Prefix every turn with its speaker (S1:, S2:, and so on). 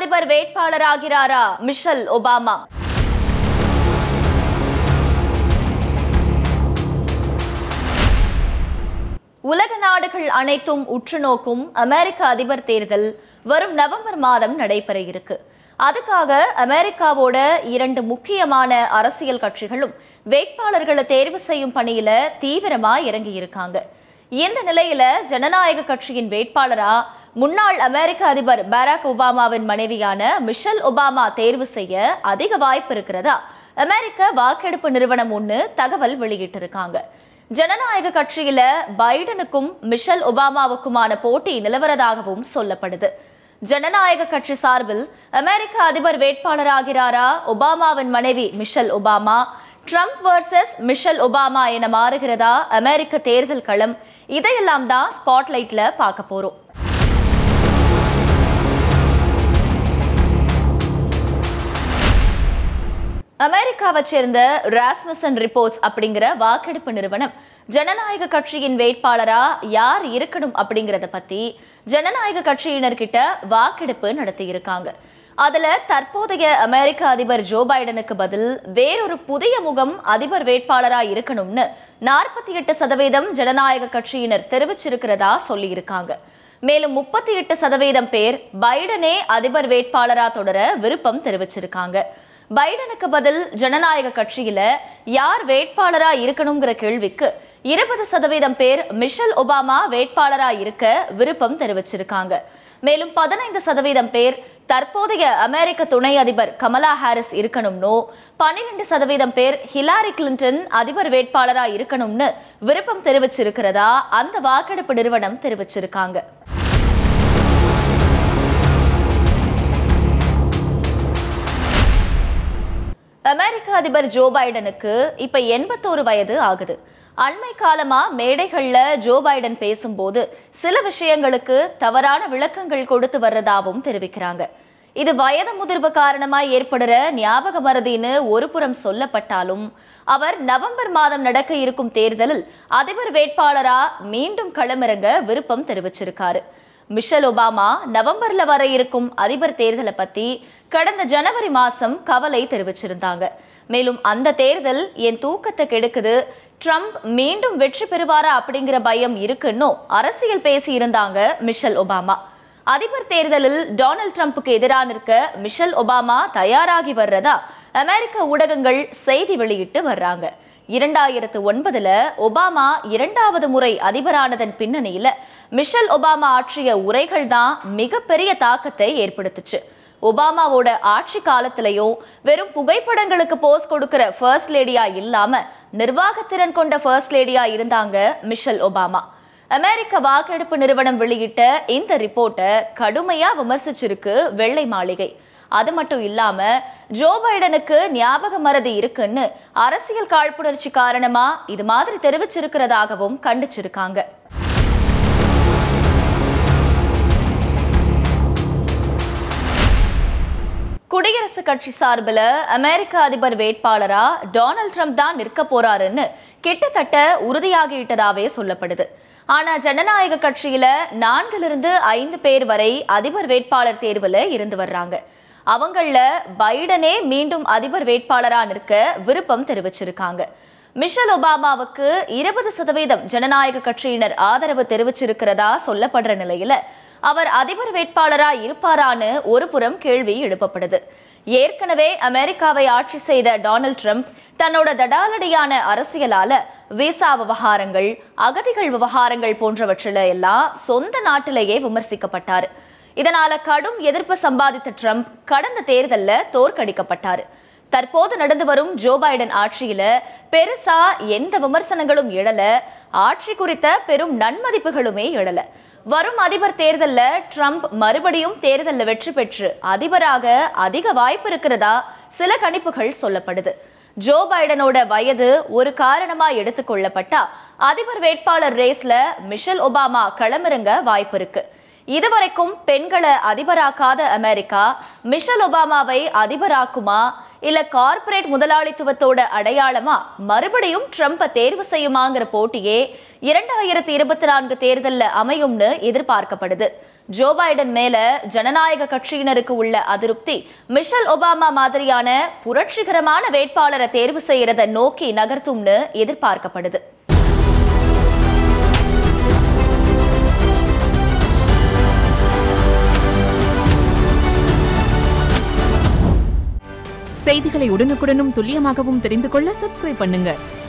S1: அதிபர் வேட்பாளராகிறாரா Michelle Obama உலக நாடுகள் அனைத்தும் உற்று நோக்கும் அமெரிக்க அதிபர் தேர்தல் வரும் நவம்பர் மாதம் நடைபெற இருக்கு அதுக்காக அமெரிக்காவோட இரண்டு முக்கியமான அரசியல் கட்சிகளும் வேட்பாளர்களை தேர்வு செய்யும் பணியில தீவிரமா இறங்கி இருக்காங்க இந்த நிலையில ஜனநாயக கட்சியின் வேட்பாளரா முன்னாள் அமெரிக்க அதிபர் பராக் ஒபாமாவின் மனைவியான மிஷல் ஒபாமா தேர்வு செய்ய அதிக வாய்ப்பு இருக்கிறதா அமெரிக்க வாக்கெடுப்பு நிறுவனம் ஒன்று தகவல் வெளியிட்டிருக்காங்க ஜனநாயக கட்சியில பைடனுக்கும் மிஷல் ஒபாமாவுக்குமான போட்டி நிலவரதாகவும் சொல்லப்படுது ஜனநாயக கட்சி சார்பில் அமெரிக்க அதிபர் வேட்பாளராகிறாரா ஒபாமாவின் மனைவி Michelle Obama Trump versus Michelle Obama என மாறுகிறதா அமெரிக்க தேர்தல் களம் இதையெல்லாம் தான் ஸ்பாட்லைட்ல பார்க்க போறோம் அமெரிக்காவை சேர்ந்த ராஸ்மசன் ரிப்போர்ட்ஸ் அப்படிங்கிற வாக்கெடுப்பு நிறுவனம் ஜனநாயக கட்சியின் வேட்பாளரா யார் இருக்கணும் அப்படிங்கறத பத்தி ஜனநாயக கட்சியினர்கிட்ட வாக்கெடுப்பு நடத்தி இருக்காங்க அதுல தற்போதைய அமெரிக்க அதிபர் ஜோ பைடனுக்கு பதில் வேறொரு புதிய முகம் அதிபர் வேட்பாளரா இருக்கணும்னு நாற்பத்தி எட்டு சதவீதம் ஜனநாயக கட்சியினர் தெரிவிச்சிருக்கிறதா சொல்லி இருக்காங்க மேலும் முப்பத்தி எட்டு சதவீதம் பேர் பைடனே அதிபர் வேட்பாளரா தொடர விருப்பம் தெரிவிச்சிருக்காங்க பைடனுக்கு பதில் ஜனநாயக கட்சியில யார் வேட்பாளரா இருக்கணுங்கிற கேள்விக்கு இருபது சதவீதம் பேர் மிஷல் ஒபாமா வேட்பாளரா இருக்க விருப்பம் தெரிவிச்சிருக்காங்க மேலும் பதினைந்து சதவீதம் பேர் தற்போதைய அமெரிக்க துணை அதிபர் கமலா ஹாரிஸ் இருக்கணும்னோ பன்னிரெண்டு சதவீதம் பேர் ஹிலாரி கிளின்டன் அதிபர் வேட்பாளரா இருக்கணும்னு விருப்பம் தெரிவிச்சிருக்கிறதா அந்த வாக்கெடுப்பு நிறுவனம் தெரிவிச்சிருக்காங்க அமெரிக்க அதிபர் ஜோ பைடனுக்கு இப்ப எண்பத்தோரு வயது ஆகுது அண்மை காலமா மேடைகள்ல ஜோ பைடன் பேசும்போது சில விஷயங்களுக்கு தவறான விளக்கங்கள் கொடுத்து வர்றதாவும் தெரிவிக்கிறாங்க இது வயது முதிர்வு காரணமா ஏற்படுற ஞாபக மறதின்னு ஒரு புறம் சொல்லப்பட்டாலும் அவர் நவம்பர் மாதம் நடக்க இருக்கும் தேர்தலில் அதிபர் வேட்பாளரா மீண்டும் களமிறங்க விருப்பம் தெரிவிச்சிருக்காரு மிஷல் ஒபாமா நவம்பர்ல வர இருக்கும் அதிபர் தேர்தலை பத்தி கடந்த ஜனவரி மாசம் கவலை தெரிவிச்சிருந்தாங்க மேலும் அந்த தேர்தல் என் தூக்கத்தை கெடுக்குது ட்ரம்ப் மீண்டும் வெற்றி பெறுவாரா அப்படிங்கிற பயம் இருக்குன்னு அரசியல் பேசி இருந்தாங்க மிஷல் ஒபாமா அதிபர் தேர்தலில் டொனால்ட் ட்ரம்ப்புக்கு எதிராக நிற்க மிஷல் ஒபாமா தயாராகி வர்றதா அமெரிக்க ஊடகங்கள் செய்தி வெளியிட்டு வர்றாங்க இரண்டாயிரத்து ஒன்பதுல ஒபாமா இரண்டாவது முறை அதிபரானதன் பின்னணியில மிஷல் ஒபாமா ஆற்றிய உரைகள் தான் மிகப்பெரிய தாக்கத்தை ஏற்படுத்துச்சு ஒபாமாவோட ஆட்சி காலத்திலையும் வெறும் புகைப்படங்களுக்கு போஸ் கொடுக்கிற ஃபர்ஸ்ட் லேடியா இல்லாம நிர்வாகத்திறன் கொண்ட ஃபர்ஸ்ட் லேடியா இருந்தாங்க மிஷல் ஒபாமா அமெரிக்க வாக்கெடுப்பு நிறுவனம் வெளியிட்ட இந்த ரிப்போர்ட்டை கடுமையா விமர்சிச்சிருக்கு வெள்ளை மாளிகை அது மட்டும் இல்லாம ஜோ பைடனுக்கு ஞாபக மறதி இருக்குன்னு அரசியல் காழ்ப்புணர்ச்சி காரணமா இது மாதிரி தெரிவிச்சிருக்கிறதாகவும் கண்டிச்சிருக்காங்க குடியரசுக் கட்சி சார்பில் அமெரிக்க அதிபர் வேட்பாளரா டொனால்ட் ட்ரம்ப் தான் நிற்க போறாருன்னு கிட்டத்தட்ட உறுதியாகிவிட்டதாவே சொல்லப்படுது ஆனா ஜனநாயக கட்சியில நான்கிலிருந்து ஐந்து பேர் வரை அதிபர் வேட்பாளர் தேர்வுல இருந்து வர்றாங்க அவங்கள பைடனே மீண்டும் அதிபர் வேட்பாளரா நிற்க விருப்பம் தெரிவிச்சிருக்காங்க மிஷல் ஒபாமாவுக்கு இருபது சதவீதம் ஜனநாயக கட்சியினர் ஆதரவு தெரிவிச்சிருக்கிறதா சொல்லப்படுற நிலையில அவர் அதிபர் வேட்பாளரா இருப்பாரான்னு ஒரு புறம் கேள்வி எழுப்பப்படுது ஏற்கனவே அமெரிக்காவை ஆட்சி செய்த டொனால்ட் ட்ரம்ப் தன்னோட தடாலடியான அரசியலால விசா விவகாரங்கள் அகதிகள் விவகாரங்கள் போன்றவற்றில எல்லாம் சொந்த நாட்டிலேயே விமர்சிக்கப்பட்டாரு இதனால கடும் எதிர்ப்பு சம்பாதித்த ட்ரம்ப் கடந்த தேர்தல்ல தோற்கடிக்கப்பட்டாரு தற்போது நடந்து வரும் ஜோ பைடன் ஆட்சியில பெருசா எந்த விமர்சனங்களும் எழல ஆட்சி குறித்த பெரும் நன்மதிப்புகளுமே எழல வரும் அதிபர் தேர்தல்ல ட்ரம்ப் மறுபடியும் தேர்தல்ல வெற்றி பெற்று அதிபராக அதிக வாய்ப்பு இருக்கிறதா சில கணிப்புகள் சொல்லப்படுது ஜோ பைடனோட வயது ஒரு காரணமா எடுத்துக்கொள்ளப்பட்டா அதிபர் வேட்பாளர் ரேஸ்ல மிஷல் ஒபாமா களமிறங்க வாய்ப்பு இருக்கு இதுவரைக்கும் பெண்களை அதிபராக்காத அமெரிக்கா மிஷல் ஒபாமாவை அதிபராக்குமா இல்ல கார்ப்பரேட் முதலாளித்துவத்தோட அடையாளமா மறுபடியும் ட்ரம்ப தேர்வு செய்யுமாங்கிற போட்டியே இரண்டாயிரத்தி இருபத்தி நான்கு தேர்தல்ல அமையும்னு எதிர்பார்க்கப்படுது ஜோ பைடன் மேல ஜனநாயக கட்சியினருக்கு உள்ள அதிருப்தி மிஷல் ஒபாமா மாதிரியான புரட்சிகரமான வேட்பாளரை தேர்வு செய்யறத நோக்கி நகர்த்தும்னு எதிர்பார்க்கப்படுது
S2: செய்திகளை உடனுக்குடனும் துல்லியமாகவும் தெரிந்து கொள்ள சப்ஸ்கிரைப் பண்ணுங்க